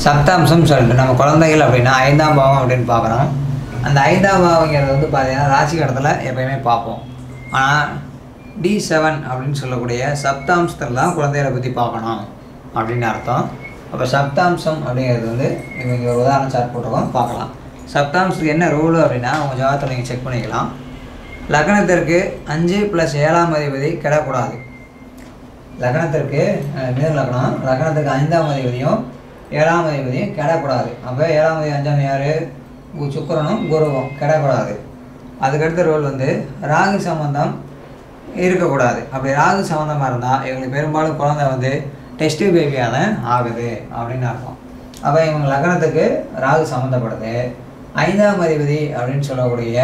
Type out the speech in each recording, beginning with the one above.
சப்தாம்சம் சொல்லிட்டு நம்ம குழந்தைகள் அப்படின்னா ஐந்தாம் பாவம் அப்படின்னு பார்க்குறோம் அந்த ஐந்தாம் பாவங்கிறது வந்து பார்த்தீங்கன்னா ராசி கடத்தில் எப்பயுமே பார்ப்போம் ஆனால் டி செவன் அப்படின்னு சொல்லக்கூடிய சப்தாம்சத்தில் தான் குழந்தைகளை பற்றி பார்க்கணும் அப்படின்னு அர்த்தம் அப்போ சப்தாம்சம் அப்படிங்கிறது வந்து இவங்க ஒரு உதாரணம் சார்ட் போட்டிருக்கோம் பார்க்கலாம் சப்தாம்சத்துக்கு என்ன ரூலு அப்படின்னா உங்கள் ஜாதகத்தை நீங்கள் செக் பண்ணிக்கலாம் லக்னத்திற்கு அஞ்சு ப்ளஸ் ஏழாம் அதிபதி கிடக்கூடாது லக்னத்திற்கு அஹ், மிதுன லக்னம் லக்னத்துக்கு ஐந்தாம் அதிபதியும் ஏழாம் அதிபதியும் கிடக்கூடாது அப்போ ஏழாம் அதிபதி அஞ்சாம் யார் சுக்கிரனும் குருவும் கிடக்கூடாது அதுக்கடுத்த ரோல் வந்து ராகு சம்பந்தம் இருக்கக்கூடாது அப்படி ராகு சம்மந்தமாக இருந்தால் இவங்களுக்கு பெரும்பாலும் குழந்தை வந்து டெஸ்ட் பேபியாக தான் ஆகுது அப்படின்னு அர்த்தம் அப்போ இவங்க லக்னத்துக்கு ராகு சம்மந்தப்படுது ஐந்தாம் அதிபதி அப்படின்னு சொல்லக்கூடிய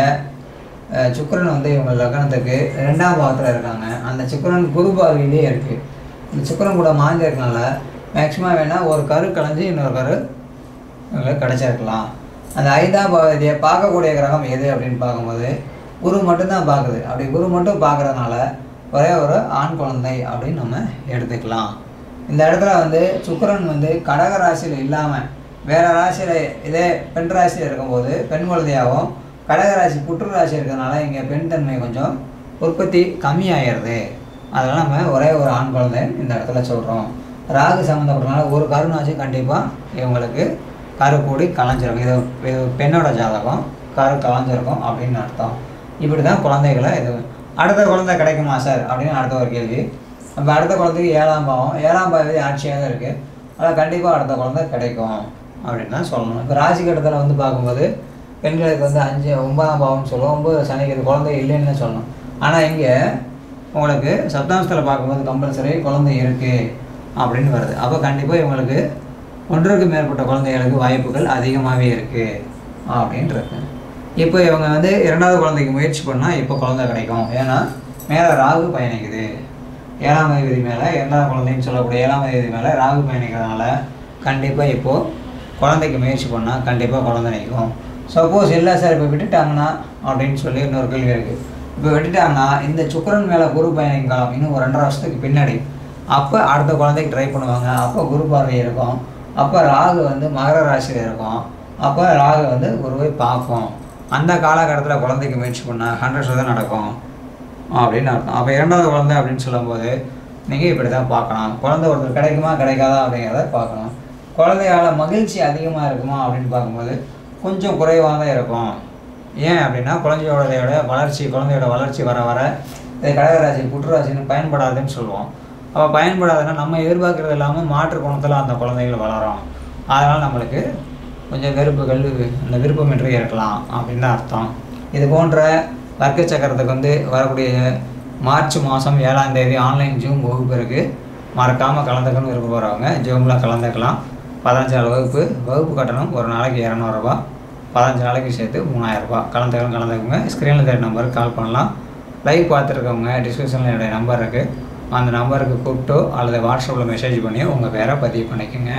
அஹ், சுக்கிரன் வந்து இவங்க லக்னத்துக்கு ரெண்டாம் பாவத்தில் இருக்காங்க அந்த சுக்கிரன் குரு பார்வையிலே இருக்குது இந்த சுக்கிரன் கூட மாந்தி இருக்கனால மேக்ஸிமம் வேணால் ஒரு கரு கலைஞ்சு இன்னொரு கரு உங்களுக்கு கிடச்சிருக்கலாம் அந்த ஐந்தாம் பாவதியை பார்க்கக்கூடிய கிரகம் எது அப்படின்னு பார்க்கும்போது குரு மட்டும்தான் பார்க்குது அப்படி குரு மட்டும் பார்க்குறதுனால ஒரே ஒரு ஆண் குழந்தை அப்படின்னு நம்ம எடுத்துக்கலாம் இந்த இடத்துல வந்து சுக்கிரன் வந்து கடக ராசியில் இல்லாமல் வேற ராசியில் இதே பெண் ராசியில் இருக்கும்போது பெண் குழந்தையாகவும் கடக ராசி புற்று ராசி இருக்கிறதுனால இங்கே பெண் தன்மை கொஞ்சம் உற்பத்தி கம்மியாயிருது அதனால் நம்ம ஒரே ஒரு ஆண் குழந்தை இந்த இடத்துல சொல்கிறோம் ராகு சம்மந்தப்பட்டனால ஒரு கருணாச்சு கண்டிப்பாக இவங்களுக்கு கரு கூடி கலைஞ்சிருக்கும் இது இது பெண்ணோட ஜாதகம் கரு கலைஞ்சிருக்கும் அப்படின்னு அர்த்தம் இப்படி தான் குழந்தைகளை இது அடுத்த குழந்தை கிடைக்குமா சார் அப்படின்னு அடுத்த ஒரு கேள்வி அப்போ அடுத்த குழந்தைக்கு ஏழாம் பாவம் ஏழாம் பாவதி ஆட்சியாக தான் இருக்குது அதான் கண்டிப்பாக அடுத்த குழந்தை கிடைக்கும் அப்படின்னு தான் சொல்லணும் இப்போ ராசி கட்டத்தில் வந்து பார்க்கும்போது பெண்களுக்கு வந்து அஞ்சு ஒன்பதாம் பாவம்னு சொல்லுவோம் ஒன்பது சனிக்கு இது குழந்தை இல்லைன்னு தான் சொல்லணும் ஆனால் இங்கே உங்களுக்கு சப்தாம்சத்தில் பார்க்கும்போது கம்பல்சரி குழந்தை இருக்குது அப்படின்னு வருது அப்போ கண்டிப்பாக இவங்களுக்கு ஒன்றுக்கு மேற்பட்ட குழந்தைகளுக்கு வாய்ப்புகள் அதிகமாகவே இருக்குது அப்படின்றது இப்போ இவங்க வந்து இரண்டாவது குழந்தைக்கு முயற்சி பண்ணால் இப்போ குழந்தை கிடைக்கும் ஏன்னா மேலே ராகு பயணிக்குது ஏழாம் அதிபதி மேலே இரண்டாவது குழந்தைன்னு சொல்லக்கூடிய ஏழாம் அதிபதி மேலே ராகு பயணிக்கிறதுனால கண்டிப்பாக இப்போது குழந்தைக்கு முயற்சி பண்ணால் கண்டிப்பாக குழந்தை நிற்கும் சப்போஸ் இல்லை சார் இப்போ விட்டுட்டாங்கன்னா அப்படின்னு சொல்லி இன்னொரு கேள்வி இருக்குது இப்போ விட்டுட்டாங்கன்னா இந்த சுக்கிரன் மேலே குரு பயணிக்கும் காலம் இன்னும் ஒரு ரெண்டரை வருஷத்துக்கு பின்னாடி அப்போ அடுத்த குழந்தைக்கு ட்ரை பண்ணுவாங்க அப்போ குரு பார்வை இருக்கும் அப்போ ராகு வந்து மகர ராசியில் இருக்கும் அப்போ ராகு வந்து குருவை பார்க்கும் அந்த காலகட்டத்தில் குழந்தைக்கு முயற்சி பண்ணால் ஹண்ட்ரட் சதவீதம் நடக்கும் அப்படின்னு அர்த்தம் அப்போ இரண்டாவது குழந்தை அப்படின்னு சொல்லும்போது நீங்கள் இப்படி தான் பார்க்கலாம் குழந்தை ஒருத்தர் கிடைக்குமா கிடைக்காதா அப்படிங்கிறத பார்க்கணும் குழந்தையால மகிழ்ச்சி அதிகமாக இருக்குமா அப்படின்னு பார்க்கும்போது கொஞ்சம் குறைவாக தான் இருக்கும் ஏன் அப்படின்னா குழந்தையோடைய வளர்ச்சி குழந்தையோட வளர்ச்சி வர வர இது கடகராசி புற்றுராசின்னு பயன்படாதுன்னு சொல்லுவோம் அப்போ பயன்படாதுன்னா நம்ம எதிர்பார்க்கறது இல்லாமல் மாற்று குணத்தில் அந்த குழந்தைகள் வளரும் அதனால் நம்மளுக்கு கொஞ்சம் வெறுப்புகள் அந்த விருப்பமின்றி இருக்கலாம் அப்படின்னு தான் அர்த்தம் இது போன்ற வர்க்க சக்கரத்துக்கு வந்து வரக்கூடிய மார்ச் மாதம் ஏழாம் தேதி ஆன்லைன் ஜூம் வகுப்பு இருக்குது மறக்காமல் கலந்துக்கணும் விருப்ப போகிறவங்க ஜூமில் கலந்துக்கலாம் பதினஞ்சு நாள் வகுப்பு வகுப்பு கட்டணம் ஒரு நாளைக்கு இரநூறுபா பதினஞ்சு நாளைக்கு சேர்த்து மூணாயிரரூபா கலந்துக்கணும் கலந்துக்கோங்க ஸ்க்ரீனில் தெரிய நம்பருக்கு கால் பண்ணலாம் லைவ் பார்த்துருக்கவங்க டிஸ்கிரிப்ஷனில் என்னுடைய நம்பர் இருக்குது அந்த நம்பருக்கு கூப்பிட்டோ அல்லது வாட்ஸ்அப்பில் மெசேஜ் பண்ணியோ உங்கள் பேரை பதிவு பண்ணிக்கோங்க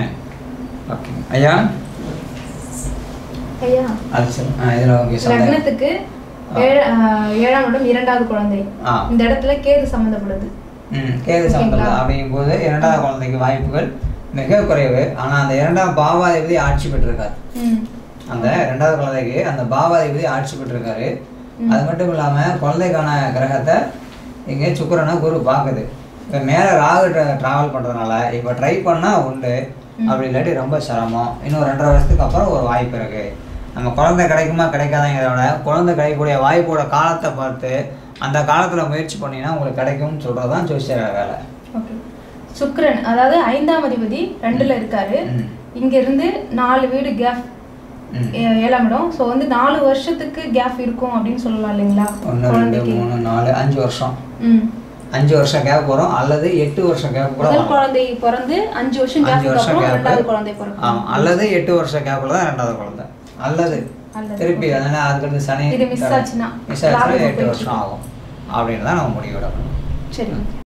ஓகே ஐயா ஐயா அது சரி ஆ இதில் உங்க சந்தேகம் லக்னத்துக்கு ஏழ- ஆஹ் ஏழாம் இடம் இரண்டாவது குழந்தை ஆ இந்த இடத்துல கேது சம்மந்தப்படுது ம் கேது சம்பந்தம் ஓகேங்களா? அப்படிங்கும்போது இரண்டாவது குழந்தைக்கு வாய்ப்புகள் மிக குறைவு ஆனால் அந்த இரண்டாம் பாவாதிபதி ஆட்சி பெற்றிருக்காரு ம் அந்த ரெண்டாவது குழந்தைக்கு அந்த பாவாதிபதி ஆட்சி பெற்றிருக்காரு அது மட்டும் இல்லாமல் குழந்தைக்கான கிரகத்தை இங்கே சுக்கிரனை குரு பார்க்குது இப்போ மேலே ராகு ட்ராவல் பண்ணுறதுனால இப்போ ட்ரை பண்ணால் உண்டு அப்படி இல்லாட்டி ரொம்ப சிரமம் இன்னும் ரெண்டரை வருஷத்துக்கு அப்புறம் ஒரு வாய்ப்பு இருக்குது நம்ம குழந்தை கிடைக்குமா கிடைக்காதங்கிறத விட குழந்தை கிடைக்கக்கூடிய வாய்ப்போட காலத்தை பார்த்து அந்த காலத்தில் முயற்சி பண்ணினா உங்களுக்கு கிடைக்கும்னு சொல்கிறது தான் ஜோசியர வேலை ஓகே சுக்கிரன் அதாவது ஐந்தாம் அதிபதி ரெண்டுல இருக்காரு ம். இங்க இருந்து நாலு வீடு கேப் ம். ஏழாம் இடம் ஸோ வந்து நாலு வருஷத்துக்கு கேப் இருக்கும் அப்படின்னு சொல்லலாம் இல்லைங்களா ஒன்று ரெண்டு குழந்தைக்கு மூணு நாலு அஞ்சு வருஷம் ம் அஞ்சு வருஷம் கேப் வரும் அல்லது எட்டு வருஷம் கேப் கூட முதல் வரலாம். குழந்தை பிறந்து அஞ்சு வருஷம் அஞ்சு கேப் வருஷம் அப்புறம் gap. ரெண்டாவது குழந்தை பிறக்கும் ஆமாம் அல்லது எட்டு வருஷம் கேப்பில் தான் ரெண்டாவது குழந்தை அல்லது அல்லது. திருப்பி அதனால் அதுக்கடுத்து சனி இது miss ஆச்சுன்னா, மிஸ் ஆச்சுன்னா லாபம் எட்டு போயிட்டு வருஷம் ஆகும் அப்படின்னு தான் நம்ம முடிவு எடுக்கணும் சரி